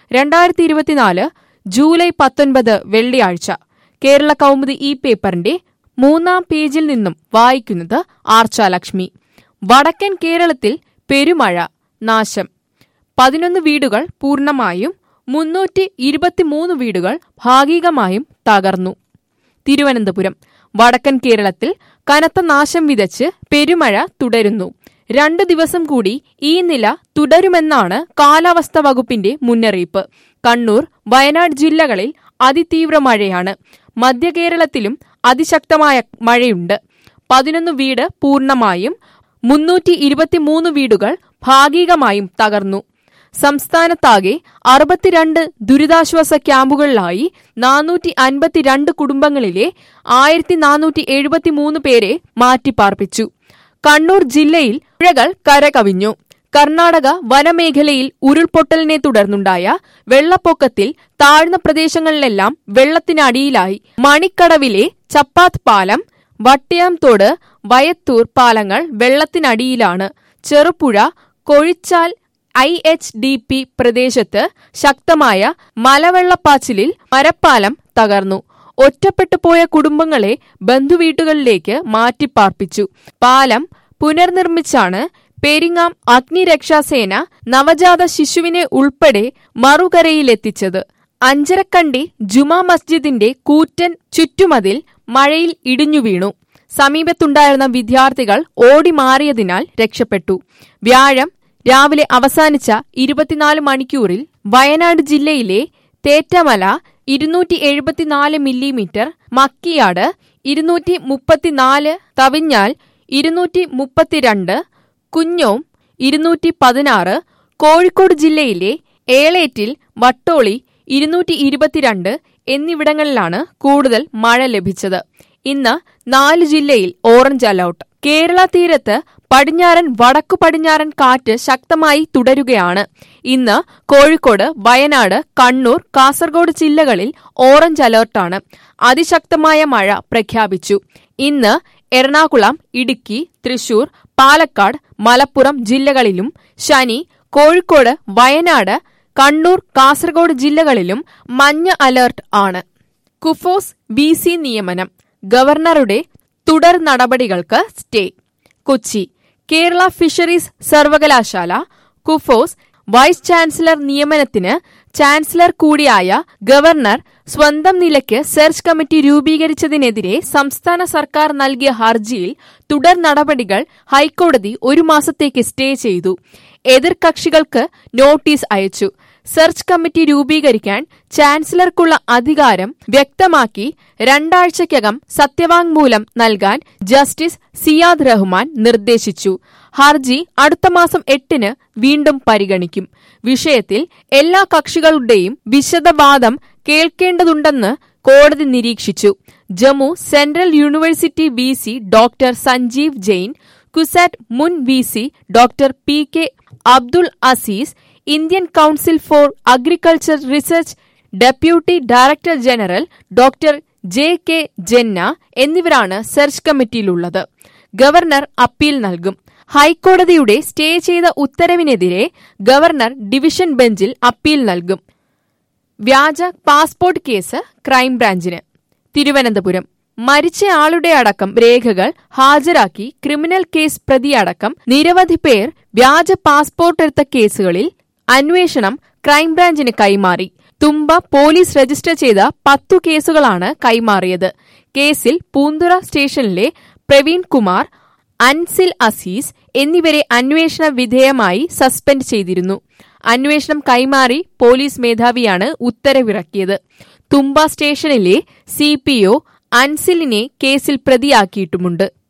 രണ്ടായിരത്തി ഇരുപത്തിനാല് ജൂലൈ പത്തൊൻപത് വെള്ളിയാഴ്ച കേരള കൗമുദി ഈ പേപ്പറിന്റെ മൂന്നാം പേജിൽ നിന്നും വായിക്കുന്നത് ആർച്ചാലക്ഷ്മി വടക്കൻ കേരളത്തിൽ പെരുമഴ നാശം പതിനൊന്ന് വീടുകൾ പൂർണ്ണമായും മുന്നൂറ്റി ഇരുപത്തിമൂന്ന് വീടുകൾ ഭാഗികമായും തകർന്നു തിരുവനന്തപുരം വടക്കൻ കേരളത്തിൽ കനത്ത നാശം വിതച്ച് പെരുമഴ തുടരുന്നു രണ്ടു ദിവസം കൂടി ഈ നില തുടരുമെന്നാണ് കാലാവസ്ഥാ വകുപ്പിന്റെ മുന്നറിയിപ്പ് കണ്ണൂർ വയനാട് ജില്ലകളിൽ അതിതീവ്ര മഴയാണ് മധ്യകേരളത്തിലും അതിശക്തമായ മഴയുണ്ട് പതിനൊന്ന് വീട് പൂർണ്ണമായും മുന്നൂറ്റി ഇരുപത്തിമൂന്ന് വീടുകൾ ഭാഗികമായും തകർന്നു സംസ്ഥാനത്താകെ അറുപത്തിരണ്ട് ദുരിതാശ്വാസ ക്യാമ്പുകളിലായി നാനൂറ്റി അൻപത്തിരണ്ട് കുടുംബങ്ങളിലെ ആയിരത്തി നാനൂറ്റി എഴുപത്തിമൂന്ന് പേരെ മാറ്റിപ്പാർപ്പിച്ചു കണ്ണൂർ ജില്ലയിൽ പുഴകൾ കരകവിഞ്ഞു കർണാടക വനമേഖലയിൽ ഉരുൾപൊട്ടലിനെ തുടർന്നുണ്ടായ വെള്ളപ്പൊക്കത്തിൽ താഴ്ന്ന പ്രദേശങ്ങളിലെല്ലാം വെള്ളത്തിനടിയിലായി മണിക്കടവിലെ ചപ്പാത്ത് പാലം വട്ടിയാംതോട് വയത്തൂർ പാലങ്ങൾ വെള്ളത്തിനടിയിലാണ് Cherupuzha Kozhichal I H D P പ്രദേശത്ത് ശക്തമായ മലവെള്ളപ്പാച്ചിലിൽ മരപ്പാലം തകർന്നു ഒറ്റപ്പെട്ടു പോയ കുടുംബങ്ങളെ ബന്ധുവീട്ടുകളിലേക്ക് മാറ്റിപ്പാർപ്പിച്ചു പാലം പുനർനിർമ്മിച്ചാണ് പെരിങ്ങാം അഗ്നിരക്ഷാസേന നവജാത ശിശുവിനെ ഉൾപ്പെടെ മറുകരയിലെത്തിച്ചത് അഞ്ചരക്കണ്ടി ജുമാ മസ്ജിദിന്റെ കൂറ്റൻ ചുറ്റുമതിൽ മഴയിൽ ഇടിഞ്ഞു വീണു സമീപത്തുണ്ടായിരുന്ന വിദ്യാർത്ഥികൾ ഓടി മാറിയതിനാൽ രക്ഷപ്പെട്ടു വ്യാഴം രാവിലെ അവസാനിച്ച ഇരുപത്തിനാല് മണിക്കൂറിൽ വയനാട് ജില്ലയിലെ തേറ്റമല ഇരുന്നൂറ്റി എഴുപത്തിനാല് മില്ലിമീറ്റർ മക്കിയാട് ഇരുന്നൂറ്റി മുപ്പത്തിനാല് തവിഞ്ഞാൽ ഇരുന്നൂറ്റി മുപ്പത്തിരണ്ട് കുഞ്ഞോം ഇരുന്നൂറ്റി പതിനാറ് കോഴിക്കോട് ജില്ലയിലെ ഏളേറ്റിൽ വട്ടോളി ഇരുന്നൂറ്റി ഇരുപത്തിരണ്ട് എന്നിവിടങ്ങളിലാണ് കൂടുതൽ മഴ ലഭിച്ചത് ഇന്ന് നാല് ജില്ലയിൽ ഓറഞ്ച് അലർട്ട് കേരള തീരത്ത് പടിഞ്ഞാറൻ വടക്കു പടിഞ്ഞാറൻ കാറ്റ് ശക്തമായി തുടരുകയാണ് ഇന്ന് കോഴിക്കോട് വയനാട് കണ്ണൂർ കാസർഗോഡ് ജില്ലകളിൽ ഓറഞ്ച് അലർട്ടാണ് അതിശക്തമായ മഴ പ്രഖ്യാപിച്ചു ഇന്ന് എറണാകുളം ഇടുക്കി തൃശൂർ പാലക്കാട് മലപ്പുറം ജില്ലകളിലും ശനി കോഴിക്കോട് വയനാട് കണ്ണൂർ കാസർഗോഡ് ജില്ലകളിലും മഞ്ഞ അലർട്ട് ആണ് കുഫോസ് ബി സി നിയമനം ഗവർണറുടെ തുടർ നടപടികൾക്ക് സ്റ്റേ കൊച്ചി കേരള ഫിഷറീസ് സർവകലാശാല കുഫോസ് വൈസ് ചാൻസലർ നിയമനത്തിന് ചാൻസലർ കൂടിയായ ഗവർണർ സ്വന്തം നിലയ്ക്ക് സെർച്ച് കമ്മിറ്റി രൂപീകരിച്ചതിനെതിരെ സംസ്ഥാന സർക്കാർ നൽകിയ ഹർജിയിൽ തുടർ നടപടികൾ ഹൈക്കോടതി ഒരു മാസത്തേക്ക് സ്റ്റേ ചെയ്തു എതിർകക്ഷികൾക്ക് നോട്ടീസ് അയച്ചു സെർച്ച് കമ്മിറ്റി രൂപീകരിക്കാൻ ചാൻസലർക്കുള്ള അധികാരം വ്യക്തമാക്കി രണ്ടാഴ്ചയ്ക്കകം സത്യവാങ്മൂലം നൽകാൻ ജസ്റ്റിസ് സിയാദ് റഹ്മാൻ നിർദ്ദേശിച്ചു ഹർജി അടുത്ത മാസം എട്ടിന് വീണ്ടും പരിഗണിക്കും വിഷയത്തിൽ എല്ലാ കക്ഷികളുടെയും വിശദവാദം കേൾക്കേണ്ടതുണ്ടെന്ന് കോടതി നിരീക്ഷിച്ചു Jammu central university V C doctor Sanjeev Jain CUSAT മുൻ V C doctor P K Abdul Azeez Indian council for agriculture research deputy director general doctor J K Jena എന്നിവരാണ് സെർച്ച് കമ്മിറ്റിയിലുള്ളത് ഗവർണർ അപ്പീൽ നൽകും ഹൈക്കോടതിയുടെ സ്റ്റേ ചെയ്ത ഉത്തരവിനെതിരെ ഗവർണർ ഡിവിഷൻ ബെഞ്ചിൽ അപ്പീൽ നൽകും വ്യാജ പാസ്പോർട്ട് കേസ് ക്രൈംബ്രാഞ്ചിന് തിരുവനന്തപുരം മരിച്ചയാളുടെ അടക്കം രേഖകൾ ഹാജരാക്കി ക്രിമിനൽ കേസ് പ്രതിയടക്കം നിരവധി പേർ വ്യാജ പാസ്പോർട്ട് എടുത്ത കേസുകളിൽ അന്വേഷണം ക്രൈംബ്രാഞ്ചിന് കൈമാറി തുമ്പ പോലീസ് രജിസ്റ്റർ ചെയ്ത പത്തു കേസുകളാണ് കൈമാറിയത് കേസിൽ പൂന്തുറ സ്റ്റേഷനിലെ പ്രവീൺ കുമാർ അൻസിൽ അസീസ് എന്നിവരെ അന്വേഷണ വിധേയമായി സസ്പെൻഡ് ചെയ്തിരുന്നു അന്വേഷണം കൈമാറി പോലീസ് മേധാവിയാണ് ഉത്തരവിറക്കിയത് തുമ്പ സ്റ്റേഷനിലെ സി പി ഒ അൻസിലിനെ കേസിൽ പ്രതിയാക്കിയിട്ടുമുണ്ട്